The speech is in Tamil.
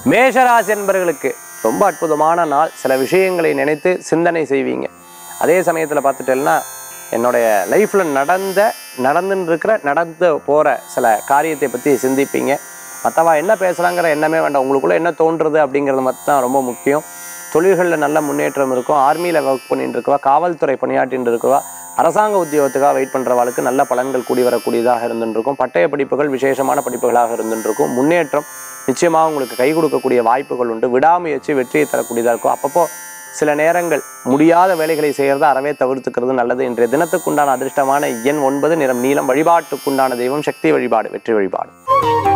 மேஷராசி என்பர்களுக்கு ரொம்ப அற்புதமான நாள் சில விஷயங்களை நினைத்து சிந்தனை செய்வீங்க அதே சமயத்தில் பார்த்துட்டேன்னா என்னுடைய லைஃப்பில் நடந்த நடந்துன்னு இருக்கிற நடந்து போகிற சில காரியத்தை பற்றி சிந்திப்பீங்க மற்றவா என்ன பேசுகிறாங்கிற எண்ணமே வேண்டாம் உங்களுக்குள்ளே என்ன தோன்றுறது அப்படிங்கிறது மட்டும் தான் ரொம்ப முக்கியம் தொழில்களில் நல்ல முன்னேற்றம் இருக்கும் ஆர்மியில் ஒர்க் பண்ணிட்டு இருக்கவா காவல்துறை பணியாற்றிட்டு இருக்கவா அரசாங்க உத்தியோகத்துக்காக வெயிட் பண்ணுறவாளுக்கு நல்ல பலன்கள் கூடி வரக்கூடியதாக இருந்துட்டு இருக்கும் பட்டய படிப்புகள் விசேஷமான படிப்புகளாக இருந்துட்டு இருக்கும் முன்னேற்றம் நிச்சயமாக உங்களுக்கு கை கொடுக்கக்கூடிய வாய்ப்புகள் உண்டு விடாமுயற்சி வெற்றியை தரக்கூடியதாக இருக்கும் அப்பப்போ சில நேரங்கள் முடியாத வேலைகளை செய்கிறத அறவே தவிர்த்துக்கிறது நல்லது இன்றைய தினத்துக்குண்டான அதிர்ஷ்டமான எண் ஒன்பது நிறம் நீளம் வழிபாட்டுக்குண்டான தெய்வம் சக்தி வழிபாடு வெற்றி வழிபாடு